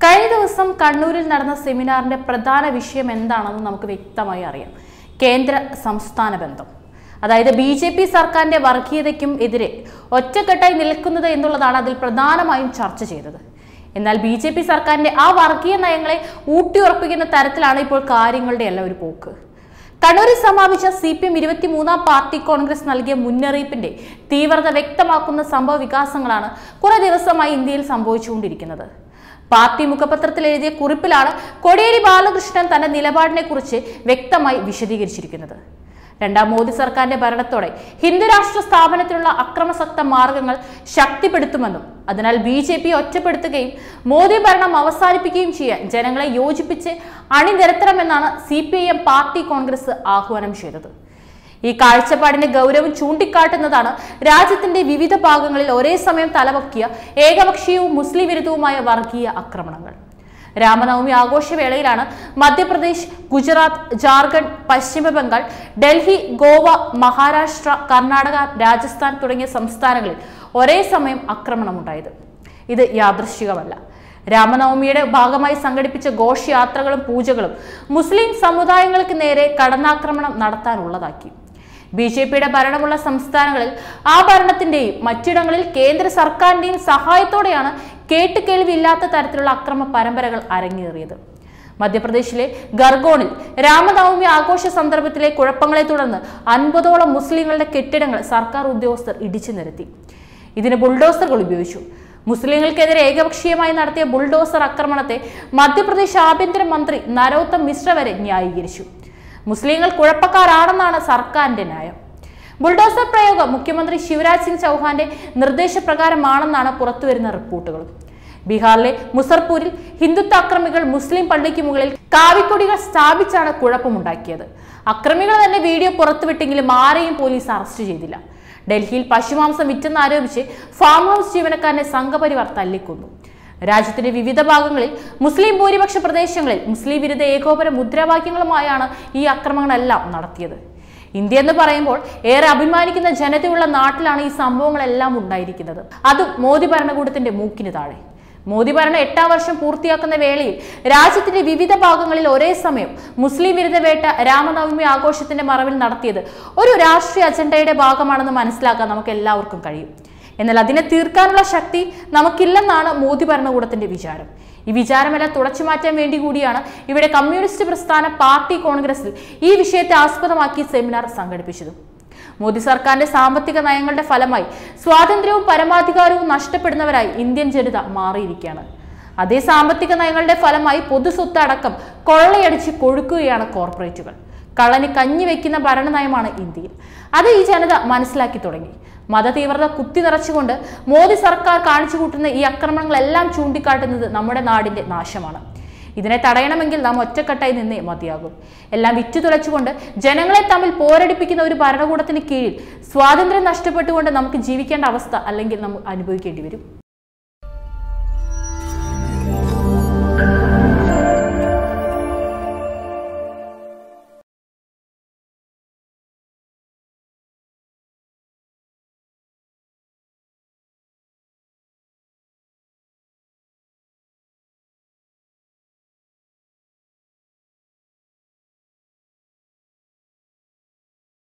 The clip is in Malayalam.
കഴിഞ്ഞ ദിവസം കണ്ണൂരിൽ നടന്ന സെമിനാറിന്റെ പ്രധാന വിഷയം എന്താണെന്ന് നമുക്ക് വ്യക്തമായി അറിയാം കേന്ദ്ര സംസ്ഥാന ബന്ധം അതായത് ബി ജെ പി സർക്കാരിന്റെ വർഗീയതയ്ക്കും എതിരെ ഒറ്റക്കെട്ടായി നിൽക്കുന്നത് എന്നുള്ളതാണ് അതിൽ പ്രധാനമായും ചർച്ച ചെയ്തത് എന്നാൽ ബി ജെ പി സർക്കാരിന്റെ ആ വർഗീയ നയങ്ങളെ ഊട്ടിയുറപ്പിക്കുന്ന തരത്തിലാണ് ഇപ്പോൾ കാര്യങ്ങളുടെ എല്ലാം ഒരു പോക്ക് കണ്ണൂരിൽ സമാപിച്ച സി പി എം ഇരുപത്തിമൂന്നാം പാർട്ടി കോൺഗ്രസ് നൽകിയ മുന്നറിയിപ്പിന്റെ തീവ്രത വ്യക്തമാക്കുന്ന സംഭവ വികാസങ്ങളാണ് കുറെ ദിവസമായി ഇന്ത്യയിൽ സംഭവിച്ചുകൊണ്ടിരിക്കുന്നത് പാർട്ടി മുഖപത്രത്തിൽ എഴുതിയ കുറിപ്പിലാണ് കോടിയേരി ബാലകൃഷ്ണൻ തന്റെ നിലപാടിനെ കുറിച്ച് വ്യക്തമായി വിശദീകരിച്ചിരിക്കുന്നത് രണ്ടാം മോദി സർക്കാരിന്റെ ഭരണത്തോടെ ഹിന്ദുരാഷ്ട്ര സ്ഥാപനത്തിനുള്ള അക്രമസക്ത മാർഗങ്ങൾ ശക്തിപ്പെടുത്തുമെന്നും അതിനാൽ ബി ജെ പി ഒറ്റപ്പെടുത്തുകയും മോദി ഭരണം അവസാനിപ്പിക്കുകയും ചെയ്യാൻ ജനങ്ങളെ യോജിപ്പിച്ച് അണിനിരത്തണമെന്നാണ് C P I M party congress ആഹ്വാനം ചെയ്തത് ഈ കാഴ്ചപ്പാടിന്റെ ഗൗരവം ചൂണ്ടിക്കാട്ടുന്നതാണ് രാജ്യത്തിന്റെ വിവിധ ഭാഗങ്ങളിൽ ഒരേ സമയം തലപൊക്കിയ ഏകപക്ഷീയവും മുസ്ലിം വിരുദ്ധവുമായ വർഗീയ ആക്രമണങ്ങൾ രാമനവമി ആഘോഷവേളയിലാണ് മധ്യപ്രദേശ് ഗുജറാത്ത് ജാർഖണ്ഡ് പശ്ചിമ ബംഗാൾ ഡൽഹി ഗോവ മഹാരാഷ്ട്ര കർണാടക രാജസ്ഥാൻ തുടങ്ങിയ സംസ്ഥാനങ്ങളിൽ ഒരേ സമയം ആക്രമണമുണ്ടായത് ഇത് യാദൃശ്ചികമല്ല രാമനവമിയുടെ ഭാഗമായി സംഘടിപ്പിച്ച ഘോഷയാത്രകളും പൂജകളും മുസ്ലിം സമുദായങ്ങൾക്ക് നേരെ കടന്നാക്രമണം നടത്താനുള്ളതാക്കി ബി ജെ പിയുടെ ഭരണമുള്ള സംസ്ഥാനങ്ങളിൽ ആ ഭരണത്തിന്റെയും മറ്റിടങ്ങളിൽ കേന്ദ്ര സർക്കാരിന്റെയും സഹായത്തോടെയാണ് കേട്ടുകേൾവിയില്ലാത്ത തരത്തിലുള്ള അക്രമ പരമ്പരകൾ അരങ്ങേറിയത് മധ്യപ്രദേശിലെ ഗർഗോണിൽ രാമനവമി ആഘോഷ സന്ദർഭത്തിലെ കുഴപ്പങ്ങളെ തുടർന്ന് അൻപതോളം മുസ്ലിങ്ങളുടെ കെട്ടിടങ്ങൾ സർക്കാർ ഉദ്യോഗസ്ഥർ ഇടിച്ചു നിരത്തി ഇതിന് ബുൾഡോസറുകൾ ഉപയോഗിച്ചു മുസ്ലിങ്ങൾക്കെതിരെ ഏകപക്ഷീയമായി നടത്തിയ ബുൾഡോസർ ആക്രമണത്തെ മധ്യപ്രദേശ് ആഭ്യന്തര മന്ത്രി നരോത്തം മിശ്ര വരെ ന്യായീകരിച്ചു മുസ്ലിങ്ങൾ കുഴപ്പക്കാരാണെന്നാണ് സർക്കാരിന്റെ ന്യായം ബുൾഡോസർ പ്രയോഗം മുഖ്യമന്ത്രി ശിവരാജ് സിംഗ് ചൗഹാന്റെ നിർദ്ദേശപ്രകാരമാണെന്നാണ് പുറത്തുവരുന്ന റിപ്പോർട്ടുകൾ ബീഹാറിലെ മുസർപൂരിൽ ഹിന്ദുത്വ അക്രമികൾ മുസ്ലിം പള്ളിക്ക് മുകളിൽ കാവിക്കൊടികൾ സ്ഥാപിച്ചാണ് കുഴപ്പമുണ്ടാക്കിയത് അക്രമികൾ തന്നെ വീഡിയോ പുറത്തുവിട്ടെങ്കിലും ആരെയും പോലീസ് അറസ്റ്റ് ചെയ്തില്ല ഡൽഹിയിൽ പശുമാംസം വിറ്റെന്നാരോപിച്ച് ഫാം ഹൗസ് ജീവനക്കാരനെ സംഘപരിവാർ തല്ലിക്കൊന്നു രാജ്യത്തിന്റെ വിവിധ ഭാഗങ്ങളിൽ മുസ്ലിം ഭൂരിപക്ഷ പ്രദേശങ്ങളിൽ മുസ്ലിം വിരുദ്ധ ഏകോപന മുദ്രാവാക്യങ്ങളുമായാണ് ഈ അക്രമങ്ങളെല്ലാം നടത്തിയത് ഇന്ത്യ എന്ന് പറയുമ്പോൾ ഏറെ അഭിമാനിക്കുന്ന ജനതയുള്ള നാട്ടിലാണ് ഈ സംഭവങ്ങളെല്ലാം ഉണ്ടായിരിക്കുന്നത് അതും മോദി ഭരണകൂടത്തിന്റെ മൂക്കിന് താഴെ മോദി ഭരണം എട്ടാം വർഷം പൂർത്തിയാക്കുന്ന വേളയിൽ രാജ്യത്തിന്റെ വിവിധ ഭാഗങ്ങളിൽ ഒരേ സമയം മുസ്ലിം വിരുദ്ധ വേട്ട രാമനവമി ആഘോഷത്തിന്റെ മറവിൽ നടത്തിയത് ഒരു രാഷ്ട്രീയ അജണ്ടയുടെ ഭാഗമാണെന്ന് മനസ്സിലാക്കാൻ നമുക്ക് എല്ലാവർക്കും കഴിയും എന്നാൽ അതിനെ തീർക്കാനുള്ള ശക്തി നമുക്കില്ലെന്നാണ് മോദി ഭരണകൂടത്തിന്റെ വിചാരം ഈ വിചാരമെല്ലാം തുടച്ചു മാറ്റാൻ വേണ്ടി കൂടിയാണ് ഇവിടെ കമ്മ്യൂണിസ്റ്റ് പ്രസ്ഥാന പാർട്ടി കോൺഗ്രസിൽ ഈ വിഷയത്തെ ആസ്പദമാക്കി സെമിനാർ സംഘടിപ്പിച്ചത് മോദി സർക്കാരിന്റെ സാമ്പത്തിക നയങ്ങളുടെ ഫലമായി സ്വാതന്ത്ര്യവും പരമാധികാരവും നഷ്ടപ്പെടുന്നവരായി ഇന്ത്യൻ ജനത മാറിയിരിക്കുകയാണ് അതേ സാമ്പത്തിക നയങ്ങളുടെ ഫലമായി പൊതുസ്വത്ത് അടക്കം കൊള്ളയടിച്ച് കൊഴുക്കുകയാണ് കോർപ്പറേറ്റുകൾ കള്ളന് കഞ്ഞി വെക്കുന്ന ഭരണനയമാണ് ഇന്ത്യയിൽ അത് ഈ ജനത മനസ്സിലാക്കി തുടങ്ങി മതതീവ്രത കുത്തി നിറച്ചുകൊണ്ട് മോദി സർക്കാർ കാണിച്ചു കൂട്ടുന്ന ഈ ആക്രമണങ്ങളെല്ലാം ചൂണ്ടിക്കാട്ടുന്നത് നമ്മുടെ നാടിന്റെ നാശമാണ് ഇതിനെ തടയണമെങ്കിൽ നാം ഒറ്റക്കെട്ടായി നിന്നേ മതിയാകും എല്ലാം വിറ്റു തുളച്ചുകൊണ്ട് ജനങ്ങളെ തമ്മിൽ പോരടിപ്പിക്കുന്ന ഒരു ഭരണകൂടത്തിന് കീഴിൽ സ്വാതന്ത്ര്യം നഷ്ടപ്പെട്ടുകൊണ്ട് നമുക്ക് ജീവിക്കേണ്ട അവസ്ഥ അല്ലെങ്കിൽ നമ്മൾ അനുഭവിക്കേണ്ടി വരും